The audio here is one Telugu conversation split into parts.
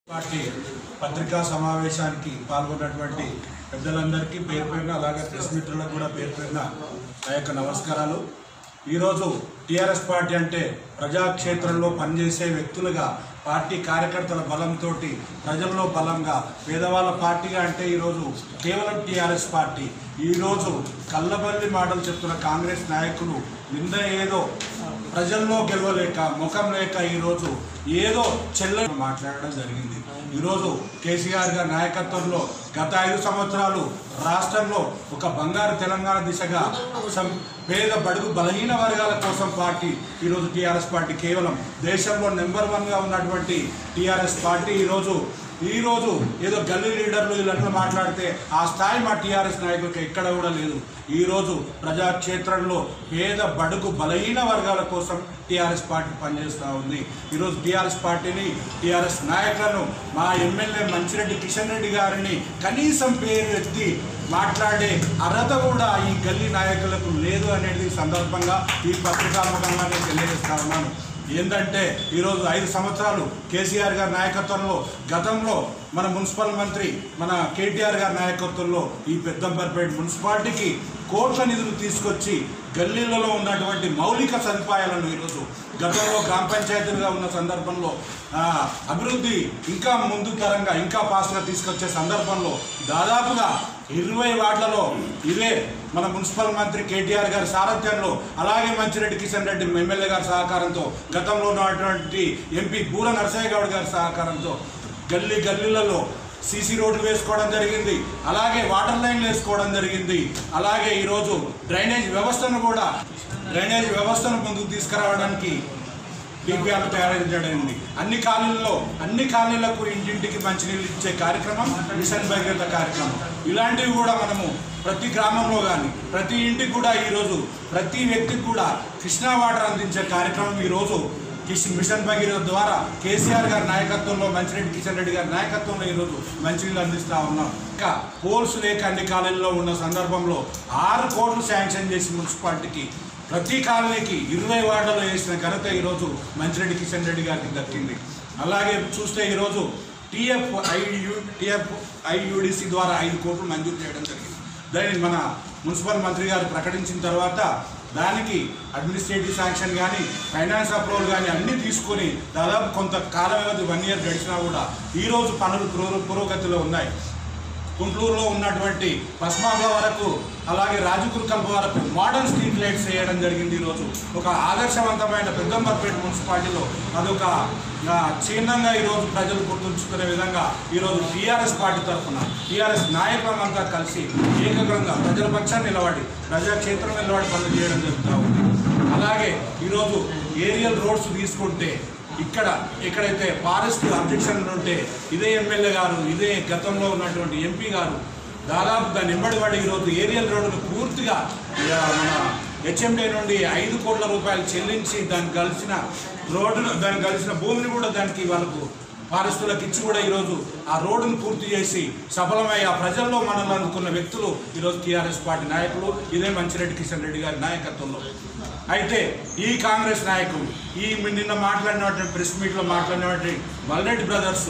పార్టీ పత్రికా సమావేశానికి పాల్గొన్నటువంటి పెద్దలందరికీ పేరు పేరున అలాగే ప్రెస్ మిత్రులకు కూడా పేరు పేరున నా యొక్క నమస్కారాలు ఈరోజు టీఆర్ఎస్ పార్టీ అంటే ప్రజాక్షేత్రంలో పనిచేసే వ్యక్తులుగా పార్టీ కార్యకర్తల బలంతో ప్రజల్లో బలంగా పేదవాళ్ళ పార్టీగా అంటే ఈరోజు కేవలం టీఆర్ఎస్ పార్టీ ఈరోజు కళ్ళబల్లి మాటలు చెప్తున్న కాంగ్రెస్ నాయకులు నింద ఏదో ప్రజల్లో గెలవలేక ముఖం లేక ఈరోజు ఏదో చెల్ల మాట్లాడడం జరిగింది ఈరోజు కేసీఆర్ గారి నాయకత్వంలో గత ఐదు సంవత్సరాలు రాష్ట్రంలో ఒక బంగారు తెలంగాణ దిశగా సం- పేద బడుగు బలహీన వర్గాల కోసం పార్టీ ఈరోజు టీఆర్ఎస్ పార్టీ కేవలం దేశంలో నెంబర్ వన్గా ఉన్నటువంటి టీఆర్ఎస్ పార్టీ ఈరోజు ఈరోజు ఏదో గల్లీ లీడర్లు వీళ్ళంతా మాట్లాడితే ఆ స్థాయి మా టీఆర్ఎస్ నాయకులకు ఎక్కడ కూడా లేదు ఈరోజు ప్రజాక్షేత్రంలో పేద బడుగు బలహీన వర్గాల కోసం టీఆర్ఎస్ పార్టీ పనిచేస్తూ ఉంది ఈరోజు టీఆర్ఎస్ పార్టీని టీఆర్ఎస్ నాయకులను మా ఎమ్మెల్యే మంచిరెడ్డి కిషన్ రెడ్డి గారిని కనీసం పేరు ఎత్తి మాట్లాడే అర్హత కూడా ఈ గల్లీ నాయకులకు లేదు అనేది ఈ సందర్భంగా ఈ పత్రికాముఖంగా నేను తెలియజేస్తా ఉన్నాను ఏంటంటే ఈరోజు ఐదు సంవత్సరాలు కేసీఆర్ గారి నాయకత్వంలో గతంలో మన మున్సిపల్ మంత్రి మన కేటీఆర్ గారి నాయకత్వంలో ఈ పెద్దంబర్పేట మున్సిపాలిటీకి కోట్ల నిధులు తీసుకొచ్చి గల్లీలలో ఉన్నటువంటి మౌలిక సదుపాయాలను ఈరోజు గతంలో గ్రామ పంచాయతీలుగా ఉన్న సందర్భంలో ఆ, అభివృద్ధి ఇంకా ముందు తరంగా ఇంకా ఫాస్ట్గా తీసుకొచ్చే సందర్భంలో దాదాపుగా ఇరవై వార్డులలో ఇదే మన మున్సిపల్ మంత్రి కేటీఆర్ గారి సారథ్యంలో అలాగే మంచిరెడ్డి కిషన్ రెడ్డి ఎమ్మెల్యే గారి సహకారంతో గతంలో ఉన్నటువంటి ఎంపీ బూర నరసయ్య గౌడ్ గారి సహకారంతో గల్లీ గల్లీలలో సీసీ రోడ్లు వేసుకోవడం జరిగింది అలాగే వాటర్ లైన్లు వేసుకోవడం జరిగింది అలాగే ఈరోజు డ్రైనేజ్ వ్యవస్థను కూడా డ్రైనేజ్ వ్యవస్థను ముందుకు తీసుకురావడానికి డిపిఆర్ తయారు చేయడం అన్ని కాలనీల్లో అన్ని కాలనీలకు ఇంటింటికి మంచినీళ్ళు ఇచ్చే కార్యక్రమం మిషన్ భగీరథ కార్యక్రమం ఇలాంటివి కూడా మనము ప్రతి గ్రామంలో కానీ ప్రతి ఇంటికి కూడా ఈరోజు ప్రతి వ్యక్తికి కూడా కృష్ణా వాటర్ అందించే కార్యక్రమం ఈరోజు కిష్ మిషన్ భగీరథ ద్వారా కేసీఆర్ గారి నాయకత్వంలో మంచిరెడ్డి కిషన్ రెడ్డి గారి నాయకత్వంలో ఈరోజు మంచినీళ్ళు అందిస్తూ ఉన్నాం ఇంకా పోల్స్ లేక అన్ని కాలనీల్లో ఉన్న సందర్భంలో ఆరు కోట్లు శాంక్షన్ చేసి మున్సిపాలిటీకి ప్రతి కాలనీకి ఇరవై వార్డులు వేసిన ఘనత ఈరోజు మంచిరెడ్డి కిషన్ రెడ్డి గారికి దక్కింది అలాగే చూస్తే ఈరోజు టీఎఫ్ ఐయు టీఎఫ్ ఐయుడిసి ద్వారా ఐదు కోట్లు మంజూరు చేయడం జరిగింది దాన్ని మన మున్సిపల్ మంత్రి గారు ప్రకటించిన తర్వాత దానికి అడ్మినిస్ట్రేటివ్ శాంక్షన్ కానీ ఫైనాన్స్ అప్రూవల్ కానీ అన్నీ తీసుకొని దాదాపు కొంత కాల వ్యవధి వన్ ఇయర్ గడిచినా కూడా ఈరోజు పనులు పురో- పురోగతిలో ఉన్నాయి గుంటూరులో ఉన్నటువంటి పస్మాబా వరకు అలాగే రాజగురు కల్ప వరకు మోడర్న్ స్ట్రీట్ లైట్స్ వేయడం జరిగింది ఈరోజు ఒక ఆదర్శవంతమైన పెద్దంబర్పేట మున్సిపాలిటీలో అదొక ఆ, చిహ్నంగా ఈరోజు ప్రజలు గుర్తుంచుకునే విధంగా ఈరోజు టీఆర్ఎస్ పార్టీ తరఫున టీఆర్ఎస్ నాయకులంతా కలిసి ఏకగ్రంగా ప్రజల పక్షాన్ని నిలబడి ప్రజాక్షేత్రం నిలబడి పనులు చేయడం జరుగుతూ ఉంది అలాగే ఈరోజు ఏరియల్ రోడ్స్ తీసుకుంటే ఇక్కడ ఎక్కడైతే ఫారెస్ట్ అబ్జెక్షన్ ఉంటే ఇదే ఎమ్మెల్యే గారు ఇదే గతంలో ఉన్నటువంటి ఎంపీ గారు దాదాపు దాన్ని ఎంబడి పడి ఈరోజు ఏరియల్ రోడ్డును పూర్తిగా ఇక మన హెచ్ఎండి నుండి ఐదు కోట్ల రూపాయలు చెల్లించి దానికి కలిసిన రోడ్డును దానికి కలిసిన భూమిని కూడా దానికి వాళ్ళకు ఫారెస్టులకు ఇచ్చి కూడా ఈరోజు ఆ రోడ్డును పూర్తి చేసి సఫలమై ఆ ప్రజల్లో మనల్ని అందుకున్న వ్యక్తులు ఈరోజు టీఆర్ఎస్ పార్టీ నాయకులు ఇదే మంచిరెడ్డి కిషన్ రెడ్డి గారి నాయకత్వంలో అయితే ఈ కాంగ్రెస్ నాయకులు ఈ నిన్న మాట్లాడినటువంటి ప్రెస్ మీట్లో మాట్లాడినటువంటి మల్రెడ్డి బ్రదర్స్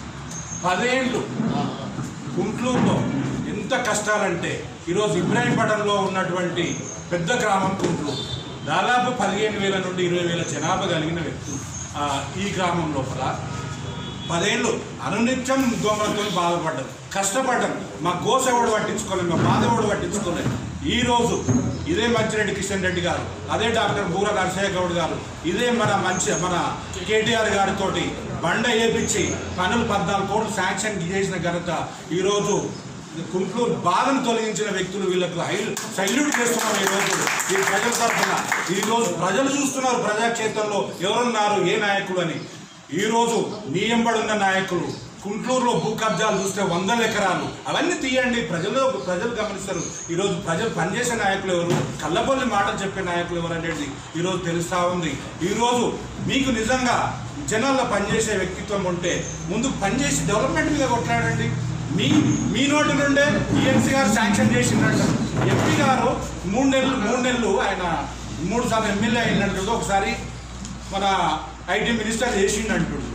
పదేళ్ళు కుంట్లూరులో ఎంత కష్టాలంటే ఈరోజు ఇబ్రాహీంపట్నంలో ఉన్నటువంటి పెద్ద గ్రామం కుంట్లూరు దాదాపు పదిహేను వేల నుండి ఇరవై వేల జనాభా కలిగిన వ్యక్తులు ఆ, ఈ గ్రామం లోపల పదేళ్ళు అనునిత్యం దోమలతో బాధపడ్డాం కష్టపడ్డాం మా గోస ఎవడు పట్టించుకోలేదు మా బాధ ఎవడు పట్టించుకోలేదు ఈ రోజు ఇదే మంచిరెడ్డి కిషన్ రెడ్డి గారు అదే డాక్టర్ బూర నరసయ్య గౌడ్ గారు ఇదే మన మంచి మన కేటీఆర్ గారితో బండ వేపించి పనులు పద్నాలుగు కోట్లు శాంక్షన్ చేసిన ఘనత ఈరోజు కుంట్లూరు బాధను తొలగించిన వ్యక్తులు వీళ్ళకు హై- సల్యూట్ చేస్తున్నాం ఈ రోజు ఈ ప్రజల తరఫున ఈ రోజు ప్రజలు చూస్తున్నారు ప్రజాక్షేత్రంలో ఎవరున్నారు ఏ నాయకులు అని ఈ రోజు నీ ఎంబడున్న నాయకులు కుంట్లూరులో భూ కబ్జాలు చూస్తే వందల ఎకరాలు అవన్నీ తీయండి ప్రజలు ప్రజలు గమనిస్తారు ఈరోజు ప్రజలు పనిచేసే నాయకులు ఎవరు కళ్ళబొల్లి మాటలు చెప్పే నాయకులు ఎవరు అనేది ఈరోజు తెలుస్తూ ఉంది ఈరోజు మీకు నిజంగా జనాల్లో పనిచేసే వ్యక్తిత్వం ఉంటే ముందు పనిచేసి డెవలప్మెంట్ మీద కొట్లాడండి మీ మీ నోటి నుండే ఈఎన్సీ గారు శాంక్షన్ చేసిందంట ఎంపీ గారు మూడు నెలలు మూడు నెలలు ఆయన మూడు సార్లు ఎమ్మెల్యే అయినట్టు ఒకసారి మన ఐటీ మినిస్టర్ చేసిండు అంటుండు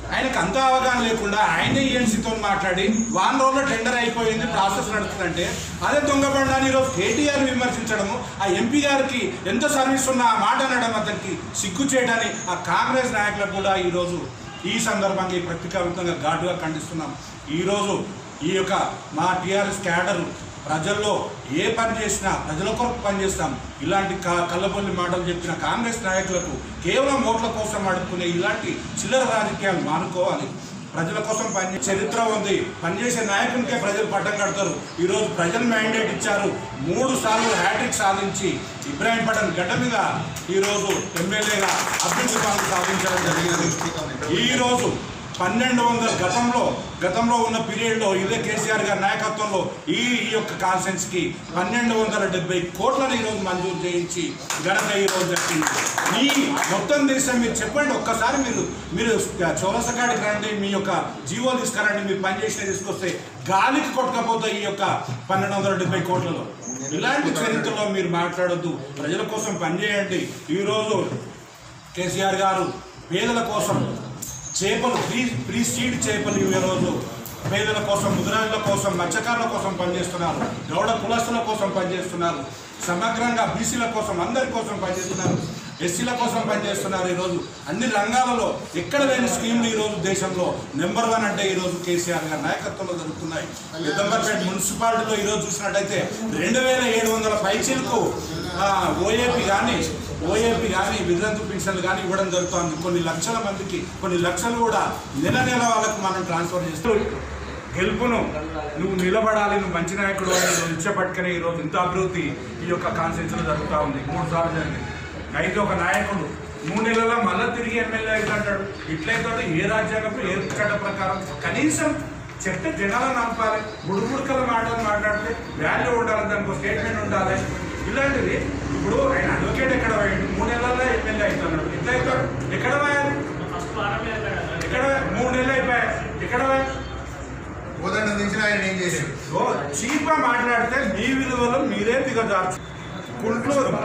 ఆయనకు అంత అవగాహన లేకుండా ఆయనే ఈఎన్సీతో మాట్లాడి వారం రోజుల్లో టెండర్ అయిపోయింది ప్రాసెస్ నడుస్తుందంటే అదే దొంగబండాన్ని ఈరోజు కేటీఆర్ విమర్శించడము ఆ ఎంపీ గారికి ఎంత సర్వీస్ ఉన్నా ఆ మాట అనడం అతనికి సిగ్గు చేయడాన్ని ఆ కాంగ్రెస్ నాయకులకు కూడా ఈరోజు ఈ సందర్భంగా ఈ ప్రతికాత్మకంగా ఘాటుగా ఖండిస్తున్నాం ఈరోజు ఈ యొక్క మా టీఆర్ఎస్ క్యాడర్ ప్రజల్లో ఏ పని చేసినా ప్రజల కొరకు పనిచేస్తాం ఇలాంటి క- కళ్ళబొల్లి మాటలు చెప్పిన కాంగ్రెస్ నాయకులకు కేవలం ఓట్ల కోసం అడుక్కునే ఇలాంటి చిల్లర రాజకీయాలు మానుకోవాలి ప్రజల కోసం పని చరిత్ర ఉంది పనిచేసే నాయకునికే ప్రజలు పట్టం కడతారు ఈరోజు ప్రజలు మ్యాండేట్ ఇచ్చారు మూడు సార్లు హ్యాట్రిక్ సాధించి ఇబ్రాహీం పటన్ గడ్డ మీద ఈరోజు ఎమ్మెల్యేగా అభ్యర్థి పనులు సాధించడం జరిగింది ఈరోజు పన్నెండు వందల గతంలో గతంలో ఉన్న పీరియడ్లో ఇదే కేసీఆర్ గారి నాయకత్వంలో ఈ ఈ యొక్క కాన్ఫరెన్స్కి పన్నెండు వందల డెబ్బై కోట్లను ఈరోజు మంజూరు చేయించి ఘనత ఈరోజు దక్కింది ఈ మొత్తం దేశం మీరు చెప్పండి ఒక్కసారి మీరు మీరు చౌరసకాడికి రండి మీ యొక్క జీవో తీసుకురండి మీరు పనిచేసిన తీసుకొస్తే గాలికి కొట్టకపోతే ఈ యొక్క పన్నెండు వందల డెబ్బై కోట్లలో ఇలాంటి చరిత్రలో మీరు మాట్లాడొద్దు ప్రజల కోసం పనిచేయండి ఈరోజు కేసీఆర్ గారు పేదల కోసం చేపలు ఫ్రీ ఫ్రీ సీడ్ చేపలు ఈ రోజు పేదల కోసం ముద్రాజుల కోసం మత్స్యకారుల కోసం పనిచేస్తున్నారు గౌడ కులస్తుల కోసం పనిచేస్తున్నారు సమగ్రంగా బీసీల కోసం అందరి కోసం పనిచేస్తున్నారు ఎస్సీల కోసం పనిచేస్తున్నారు ఈరోజు అన్ని రంగాలలో ఎక్కడ లేని స్కీమ్లు ఈరోజు దేశంలో నెంబర్ వన్ అంటే ఈరోజు కేసీఆర్ గారి నాయకత్వంలో జరుగుతున్నాయి పెద్దంబర్పేట మున్సిపాలిటీలో ఈరోజు చూసినట్టయితే రెండు వేల ఏడు వందల పైచీలకు ఓఏపీ కానీ ఓఏపీ కానీ విధంతు పెన్షన్లు కానీ ఇవ్వడం జరుగుతుంది కొన్ని లక్షల మందికి కొన్ని లక్షలు కూడా నెల నెల వాళ్ళకు మనం ట్రాన్స్ఫర్ చేస్తూ గెలుపును నువ్వు నిలబడాలి నువ్వు మంచి నాయకుడు అని నువ్వు నిశ్చపట్టుకునే ఈరోజు ఇంత అభివృద్ధి ఈ యొక్క కాన్స్టిట్యూన్సీలో జరుగుతూ ఉంది మూడు సార్లు జరిగింది అయితే ఒక నాయకుడు మూడు నెలల మళ్ళీ తిరిగి ఎమ్మెల్యే అవుతుంటాడు ఇట్లయితే ఏ రాజ్యాంగం ఏ చట్ట ప్రకారం కనీసం చెప్తే జనాలను నమ్మాలి బుడుబుడుకల మాటలు మాట్లాడితే వాల్యూ ఉండాలి దానికి ఒక స్టేట్మెంట్ ఉండాలి ఇలాంటివి ఇప్పుడు ఆయన అడ్వకేట్ ఎక్కడ పోయాడు మూడు నెలల్లో ఎమ్మెల్యే అవుతున్నాడు ఎట్లా అవుతాడు ఎక్కడ పోయాలి ఎక్కడ మూడు నెలలు అయిపోయాయి ఎక్కడ పోయాలి కోదండ దించిన ఆయన ఏం చేశాడు చీప్ గా మాట్లాడితే మీ విలువలు మీరే దిగజార్చు కుంటూరు